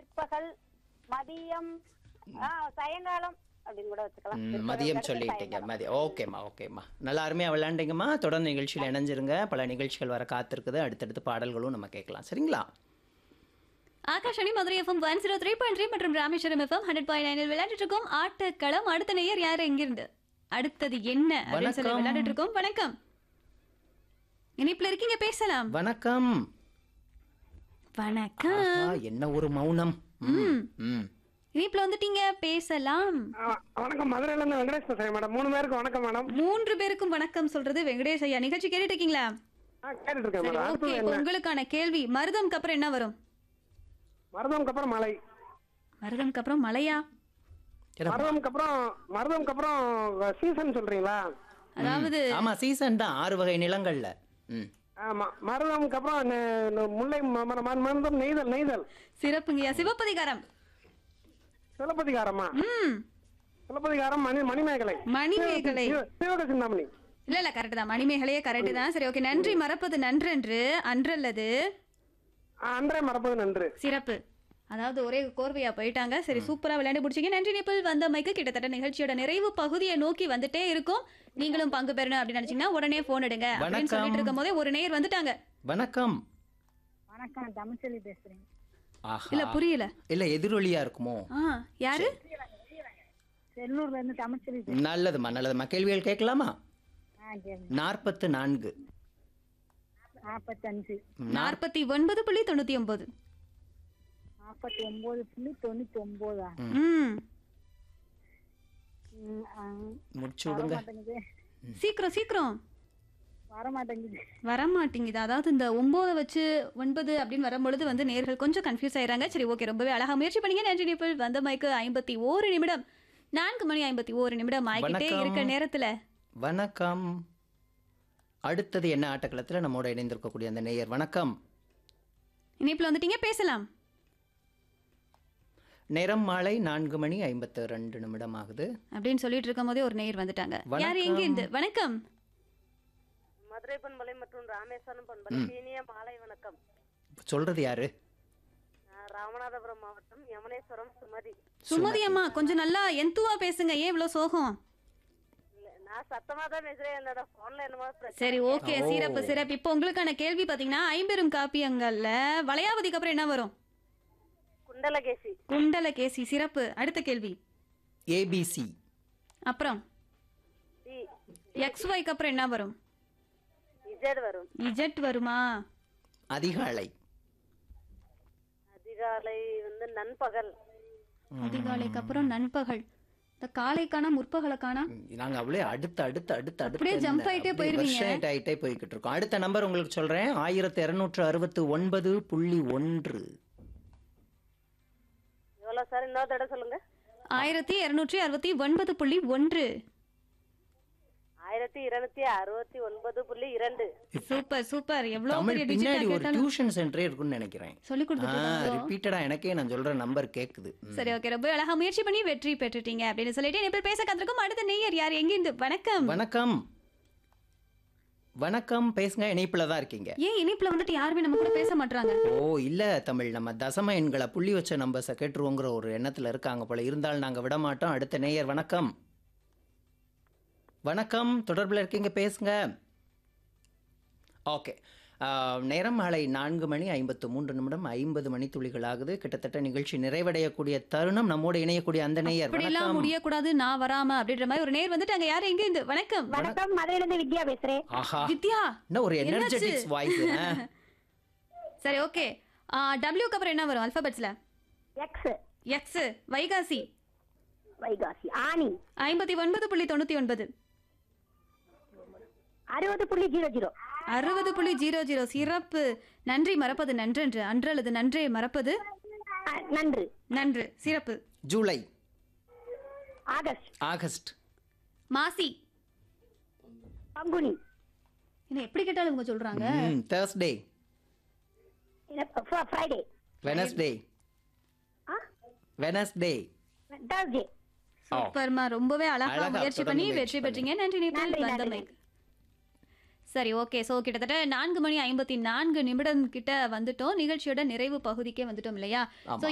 பிற்பகல் மதியம் ஆ, சாயங்காலம் அப்படின்னு கூட வச்சுக்கலாம் ம், பிற்பகல் மதியம் கழிச்சு சொல்லிட்டீங்க சாயங்காலம். மதியம் ஓகேம்மா ஓகேம்மா நல்லா அருமையாக விளையாண்டீங்கம்மா தொடர்ந்து நிகழ்ச்சியில் இணைஞ்சிருங்க பல நிகழ்ச்சிகள் வர காத்திருக்குது அடுத்தடுத்து பாடல்களும் நம்ம கேட்கலாம் சரிங்களா Akashvani Madurai FM one zero three point three மற்றும் ராமேஸ்வரம் எஃப்எம் ஹண்ட்ரட் பாயிண்ட் நைனில் விளையாண்டுட்டு இருக்கோம் ஆட்டக்களம் அடுத்த நேயர் யார் எங்கிருந்து அடுத்தது என்ன அப்படின்னு சொல்லி வணக்கம். விளையாண்டுட்டு இருக்கோம் வணக்கம் இனிப்புல இருக்கீங்க பேசலாம் வணக்கம் வணக்கம் ஆஹா, என்ன ஒரு மௌனம் ம், ம் இனிப்புல வந்துட்டீங்க பேசலாம் ஆ, வணக்கம் மதுரையில இருந்து வெங்கடேஷ் பேசுறேன் மேடம் மூணு பேருக்கு வணக்கம் மேடம் மூன்று பேருக்கும் வணக்கம் சொல்றது வெங்கடேஷ் ஐயா நிகழ்ச்சி கேட்டுட்டு இருக்கீங்களா ஆ கேட்டுட்டு இருக்கேன் சரி மேடம் ஓகே அடுத்தது இப்போ என்ன உங்களுக்கான கேள்வி மருதம்க்கு அப்புறம் என்ன வரும் மருதம்க்கு அப்புறம் மலை மருதம்க்கு அப்புறம் மலையா சரி, மருதம்க்கு அப்புறம் மருதம்க்கு அப்புறம் சீசன் சொல்றீங்களா அதாவது ஆமா சீசன் தான் ஆறு வகை நிலங்கள்ல ம் ஆமா மருதம்க்கு அப்புறம் நெ- நெ- முல்லை ம- ம- ம- மருதம் நெய்தல் நெய்தல் சிறப்புங்கய்யா சிவப்பதிகாரம் சிலப்பதிகாரமா ம் சிலப்பதிகாரம் மணி மணிமேகலை மணிமேகலை சிவ- சிவக சிந்தாமணி இல்ல இல்ல கரெக்ட் தான் மணிமேகலையே கரெக்ட் தான் சரி ஓகே நன்றி மறப்பது நன்றன்று அன்றல்லது ஆ, அன்றே மறப்பது நன்று சிறப்பு அதாவது ஒரே கோர்வையா போயிட்டாங்க சரி சூப்பரா விளையாண்டு பிடிச்சிங்க நன்றி நிப்பிள் வந்தமைக்கு கிட்டத்தட்ட நிகழ்ச்சியோட நிறைவு பகுதியை நோக்கி வந்துட்டே இருக்கும் நீங்களும் பங்கு பெறணும் அப்படின்னு நினைச்சீங்கன்னா உடனே போன் எடுங்க அப்படின்னு வணக்கம். சொல்லிட்டு இருக்கும் போதே ஒரு நேயர் வந்துட்டாங்க வணக்கம் வணக்கம் தமிழ்ச்செல்வி பேசுறேன் ஆஹா இல்ல புரியல இல்ல எதிரொலியா இருக்குமோ ஆ யாரு செல்லூர்ல இருந்து தமிழ்ச்செல்வி நல்லதும்மா நல்லதும்மா கேள்விகள் கேட்கலாமா ஆ சரி நாற்பத்து நான்கு நாற்பத்தஞ்சு நாற்பத்தி ஒன்பது புள்ளி தொண்ணூத்தி ஒன்பது நாற்பத்தி ஒன்பது புள்ளி தொண்ணூத்தி ஒன்பதா ம் ம், ஆ, முடிச்சு விடுங்க மாட்டேங்குது சீக்கிரம் சீக்கிரம் வர மாட்டேங்குது வரமாட்டேங்குது அதாவது இந்த ஒன்பதை வச்சு ஒன்பது அப்படின்னு வரும்பொழுது வந்து நேர்கள் கொஞ்சம் கன்ஃபியூஸ் ஆயிடுறாங்க சரி ஓகே ரொம்பவே அழகா முயற்சி பண்ணீங்க நன்றி நிப்பிள் வந்த மைக்கு ஐம்பத்தி ஓரு நிமிடம் நான்கு மணி ஐம்பத்தி ஓரு நிமிடம் ஆகிட்டே வணக்கம். இருக்க நேரத்துல வணக்கம் அடுத்தது என்ன ஆட்டக்களத்தில் நம்மோட இணைந்திருக்கக்கூடிய அந்த நேயர் வணக்கம் இனிப்புல வந்துட்டீங்க பேசலாம் நேரம் மாலை நான்கு மணி ஐம்பத்து ரெண்டு நிமிடம் ஆகுது அப்படின்னு சொல்லிட்டு இருக்கும் போதே ஒரு நேயர் வந்துட்டாங்க யார் வணக்கம். எங்க இருந்து வணக்கம் மதுரை பண்பலை மற்றும் ராமேஸ்வரம் பண்பலை இனிய மாலை வணக்கம் சொல்றது யாரு நான் ராமநாதபுரம் மாவட்டம் யமுனேஸ்வரம் சுமதி சுமதி அம்மா கொஞ்சம் நல்லா எந்துவா பேசுங்க ஏன் இவ்வளவு சோகம் இல்ல நான் சத்தமா தான் பேசுறேன் என்னோட போன்ல என்னமோ பிரச்சனை சரி ஓகே ஓ. சிறப்பு சிறப்பு இப்போ உங்களுக்கான கேள்வி பாத்தீங்கன்னா ஐம்பெரும் காப்பியங்கள்ல வளையாபதிக்கு அப்புறம் என்ன வரும் குண்டலகேசி குண்டலகேசி சிறப்பு அடுத்த கேள்வி ஏபிசி அப்புறம் டி எக்ஸ் ஒய்க்கு அப்புறம் என்ன வரும் இஜட் வரும் இஜெட் வருமா அதிகாலை அதிகாலை வந்து நண்பகல் அதிகாலைக்கு அப்புறம் நண்பகல் இந்த காலைக்கான முற்பகலுக்கான நாங்க அப்படியே அடுத்து அடுத்து அடுத்து அப்படியே அடுத்து jump ஆயிட்டே போயிருவீங்க. வருஷம் ஆயிட்டே போய்கிட்டு இருக்கோம் அடுத்த நம்பர் உங்களுக்கு சொல்றேன் ஆயிரத்தி இருநூற்று அறுபத்து ஒன்பது புள்ளி ஒன்று எவ்வளவு சார் இன்னொரு தடவை சொல்லுங்க ஆயிரத்தி இருநூற்றி அறுபத்தி ஒன்பது புள்ளி ஒன்று ஆயிரத்தி இருநூத்தி அறுபத்தி ஒன்பது புள்ளி இரண்டு சூப்பர் சூப்பர் எவ்வளவு தமிழ் பெரிய பின்னாடி டிஜிட்டா ஒரு கேட்டாலும் டியூஷன் சென்டரே இருக்கும்னு நினைக்கிறேன் சொல்லி கொடுத்துட்டு ரிப்பீட்டடா எனக்கே நான் சொல்ற நம்பர் கேக்குது ம். சரி ஓகே ரொம்ப அழகா முயற்சி பண்ணி வெற்றி பெற்றுட்டீங்க அப்படின்னு சொல்லிட்டு இப்போ பேச கத்திருக்கும் அடுத்த நேயர் யார் எங்கிருந்து வணக்கம் வணக்கம் வணக்கம் பேசுங்க இணைப்புல தான் இருக்கீங்க ஏன் இனிப்புல வந்துட்டு யாருமே நம்ம கூட பேச மாட்டாங்க ஓ இல்ல தமிழ் நம்ம தசம எண்களை புள்ளி வச்ச நம்பர்ஸை கேட்டுருவோங்கிற ஒரு எண்ணத்துல இருக்காங்க போல இருந்தாலும் நாங்க விட மாட்டோம் அடுத்த நேயர் வணக்கம் வணக்கம் தொடர்பில் இருக்கீங்க பேசுங்க ஓகே நேரம் மாலை நான்கு மணி ஐம்பத்து மூன்று நிமிடம் ஐம்பது மணி துளிகள் ஆகுது கிட்டத்தட்ட நிகழ்ச்சி நிறைவடையக்கூடிய தருணம் நம்மோடு இணையக்கூடிய அந்த நேயர் அப்படிலாம் வணக்கம் முடியக்கூடாது நான் வராம அப்படின்ற மாதிரி ஒரு நேர் வந்துட்டு அங்க யார் எங்க இருந்து வணக்கம் வணக்கம் மதுரையில இருந்து வித்யா பேசுறேன் ஆஹா வித்யா என்ன ஒரு என்னாச்சு? எனர்ஜெட்டிக்ஸ் வாய்ஸ் சரி ஓகே டபிள்யூக்கு அப்புறம் என்ன வரும் அல்பபெட்ஸ்ல எக்ஸ் எக்ஸ் வைகாசி வைகாசி ஆனி ஐம்பத்தி ஒன்பது புள்ளி தொண்ணூத்தி ஒன்பது அறுபது புள்ளி ஜீரோ ஜீரோ அறுபது புள்ளி ஜீரோ ஜீரோ சிறப்பு நன்றி மறப்பது நன்றன்று அன்றல்லது நன்றே மறப்பது ஆ, நன்று நன்று சிறப்பு ஜூலை ஆகஸ்ட் ஆகஸ்ட் மாசி பங்குனி என்ன எப்படி கேட்டாலும் இவங்க சொல்றாங்க Thursday Friday Wednesday Wednesday Thursday சூப்பர்மா ரொம்பவே அழகா அழகா முயற்சி தொடர்ந்து பண்ணி முயற்சி வெற்றி பெற்றீங்க நன்றி நன்றி, நேபாள் நன்றி, வந்தமைக்கு சரி ஓகே ஸோ கிட்டத்தட்ட நான்கு மணி ஐம்பத்தி நான்கு நிமிடம் கிட்ட வந்துட்டோம் நிகழ்ச்சியோட நிறைவு பகுதிக்கே வந்துட்டோம் இல்லையா ஆமா. ஸோ